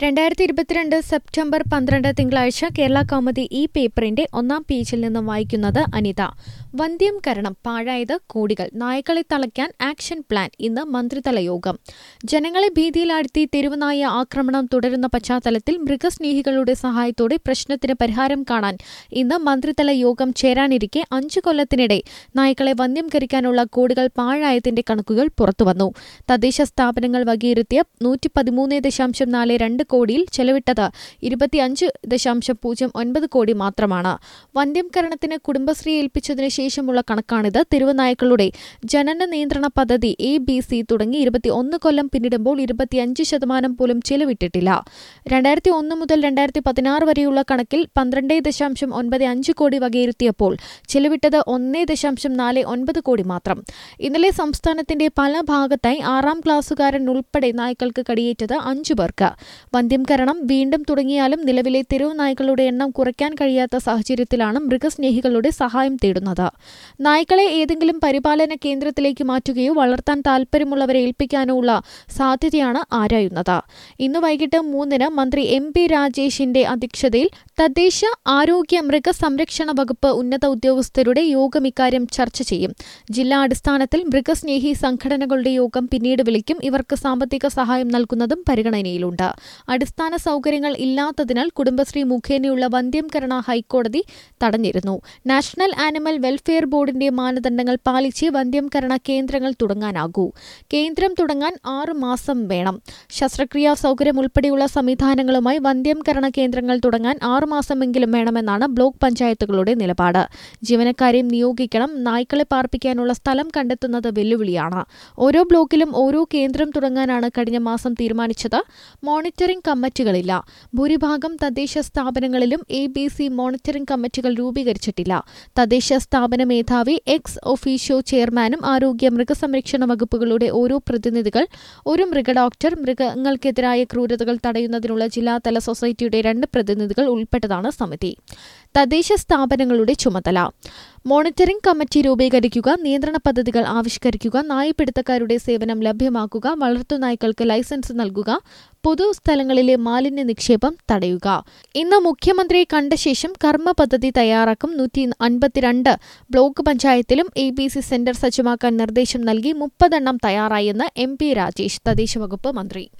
രണ്ടായിരത്തി ഇരുപത്തിരണ്ട് സെപ്റ്റംബർ പന്ത്രണ്ട് തിങ്കളാഴ്ച കേരള കൗമുദി ഈ പേപ്പറിന്റെ ഒന്നാം പേജിൽ നിന്നും വായിക്കുന്നത് അനിത വന്ധ്യം കരണം പാഴായത് കോടികൾ നായ്ക്കളെ തളയ്ക്കാൻ ആക്ഷൻ പ്ലാൻ ഇന്ന് മന്ത്രിതല യോഗം ജനങ്ങളെ ഭീതിയിലാഴ്ത്തി തെരുവുനായ ആക്രമണം തുടരുന്ന പശ്ചാത്തലത്തിൽ മൃഗസ്നേഹികളുടെ സഹായത്തോടെ പ്രശ്നത്തിന് പരിഹാരം കാണാൻ ഇന്ന് മന്ത്രിതല യോഗം ചേരാനിരിക്കെ അഞ്ചു കൊല്ലത്തിനിടെ നായ്ക്കളെ വന്ധ്യംകരിക്കാനുള്ള കോടികൾ പാഴായതിന്റെ കണക്കുകൾ പുറത്തുവന്നു തദ്ദേശ സ്ഥാപനങ്ങൾ വകയിരുത്തിയ നൂറ്റി പതിമൂന്ന് ദശാംശം നാല് രണ്ട് കോടിയിൽ ചെലവിട്ടത് ഇരുപത്തിയഞ്ച് ദശാംശം പൂജ്യം ഒൻപത് കോടി മാത്രമാണ് വന്ധ്യംകരണത്തിന് കുടുംബശ്രീ ഏൽപ്പിച്ചതിനു ശേഷമുള്ള കണക്കാണിത് തെരുവുനായ്ക്കളുടെ ജനന നിയന്ത്രണ പദ്ധതി എ ബി സി തുടങ്ങി ഇരുപത്തിയൊന്ന് കൊല്ലം പിന്നിടുമ്പോൾ ഇരുപത്തിയഞ്ച് ശതമാനം പോലും ചെലവിട്ടിട്ടില്ല രണ്ടായിരത്തി ഒന്ന് മുതൽ രണ്ടായിരത്തി പതിനാറ് വരെയുള്ള കണക്കിൽ പന്ത്രണ്ട് ദശാംശം ഒൻപത് അഞ്ച് കോടി വകയിരുത്തിയപ്പോൾ ചെലവിട്ടത് ഒന്ന് ദശാംശം നാല് ഒൻപത് കോടി മാത്രം ഇന്നലെ സംസ്ഥാനത്തിന്റെ പല ഭാഗത്തായി ആറാം ക്ലാസ്സുകാരൻ ഉൾപ്പെടെ നായ്ക്കൾക്ക് കടിയേറ്റത് അഞ്ചു പേർക്ക് വന്ധ്യംകരണം വീണ്ടും തുടങ്ങിയാലും നിലവിലെ തെരുവ് നായ്ക്കളുടെ എണ്ണം കുറയ്ക്കാൻ കഴിയാത്ത സാഹചര്യത്തിലാണ് മൃഗസ്നേഹികളുടെ സഹായം തേടുന്നത് നായ്ക്കളെ ഏതെങ്കിലും പരിപാലന കേന്ദ്രത്തിലേക്ക് മാറ്റുകയോ വളർത്താൻ താൽപ്പര്യമുള്ളവരെ ഏൽപ്പിക്കാനോ ഉള്ള സാധ്യതയാണ് ആരായുന്നത് ഇന്ന് വൈകിട്ട് മൂന്നിന് മന്ത്രി എം പി രാജേഷിന്റെ അധ്യക്ഷതയിൽ തദ്ദേശ ആരോഗ്യ മൃഗസംരക്ഷണ വകുപ്പ് ഉന്നത ഉദ്യോഗസ്ഥരുടെ യോഗം ഇക്കാര്യം ചർച്ച ചെയ്യും ജില്ലാ അടിസ്ഥാനത്തിൽ മൃഗസ്നേഹി സംഘടനകളുടെ യോഗം പിന്നീട് വിളിക്കും ഇവർക്ക് സാമ്പത്തിക സഹായം നൽകുന്നതും പരിഗണനയിലുണ്ട് അടിസ്ഥാന സൗകര്യങ്ങൾ ഇല്ലാത്തതിനാൽ കുടുംബശ്രീ മുഖേനയുള്ള വന്ധ്യംകരണ ഹൈക്കോടതി തടഞ്ഞിരുന്നു നാഷണൽ ആനിമൽ വെൽഫെയർ ബോർഡിന്റെ മാനദണ്ഡങ്ങൾ പാലിച്ച് വന്ധ്യംകരണ കേന്ദ്രങ്ങൾ തുടങ്ങാനാകൂ കേന്ദ്രം തുടങ്ങാൻ ആറ് മാസം വേണം ശസ്ത്രക്രിയാ സൗകര്യം ഉൾപ്പെടെയുള്ള സംവിധാനങ്ങളുമായി വന്ധ്യംകരണ കേന്ദ്രങ്ങൾ തുടങ്ങാൻ ആറ് മാസമെങ്കിലും വേണമെന്നാണ് ബ്ലോക്ക് പഞ്ചായത്തുകളുടെ നിലപാട് ജീവനക്കാരെയും നിയോഗിക്കണം നായ്ക്കളെ പാർപ്പിക്കാനുള്ള സ്ഥലം കണ്ടെത്തുന്നത് വെല്ലുവിളിയാണ് ഓരോ ബ്ലോക്കിലും ഓരോ കേന്ദ്രം തുടങ്ങാനാണ് കഴിഞ്ഞ മാസം തീരുമാനിച്ചത് മോണിറ്ററിംഗ് കമ്മിറ്റികളില്ല ഭൂരിഭാഗം തദ്ദേശ സ്ഥാപനങ്ങളിലും എ ബി സി മോണിറ്ററിംഗ് കമ്മിറ്റികൾ രൂപീകരിച്ചിട്ടില്ല തദ്ദേശ സ്ഥാപന മേധാവി എക്സ് ഒഫീഷ്യോ ചെയർമാനും ആരോഗ്യ മൃഗസംരക്ഷണ വകുപ്പുകളുടെ ഓരോ പ്രതിനിധികൾ ഒരു മൃഗഡോക്ടർ മൃഗങ്ങൾക്കെതിരായ ക്രൂരതകൾ തടയുന്നതിനുള്ള ജില്ലാതല സൊസൈറ്റിയുടെ രണ്ട് പ്രതിനിധികൾ ഉൾപ്പെട്ടതാണ് സമിതി തദ്ദേശ സ്ഥാപനങ്ങളുടെ ചുമതല മോണിറ്ററിംഗ് കമ്മിറ്റി രൂപീകരിക്കുക നിയന്ത്രണ പദ്ധതികൾ ആവിഷ്കരിക്കുക നായപിടുത്തക്കാരുടെ സേവനം ലഭ്യമാക്കുക വളർത്തുനായ്ക്കൾക്ക് ലൈസൻസ് നൽകുക പൊതു സ്ഥലങ്ങളിലെ മാലിന്യ നിക്ഷേപം തടയുക ഇന്ന് മുഖ്യമന്ത്രിയെ കണ്ട ശേഷം കർമ്മ പദ്ധതി തയ്യാറാക്കും നൂറ്റി അൻപത്തിരണ്ട് ബ്ലോക്ക് പഞ്ചായത്തിലും എ ബി സി സെന്റർ സജ്ജമാക്കാൻ നിർദ്ദേശം നൽകി മുപ്പതെണ്ണം തയ്യാറായെന്ന് എം പി രാജേഷ് തദ്ദേശ വകുപ്പ് മന്ത്രി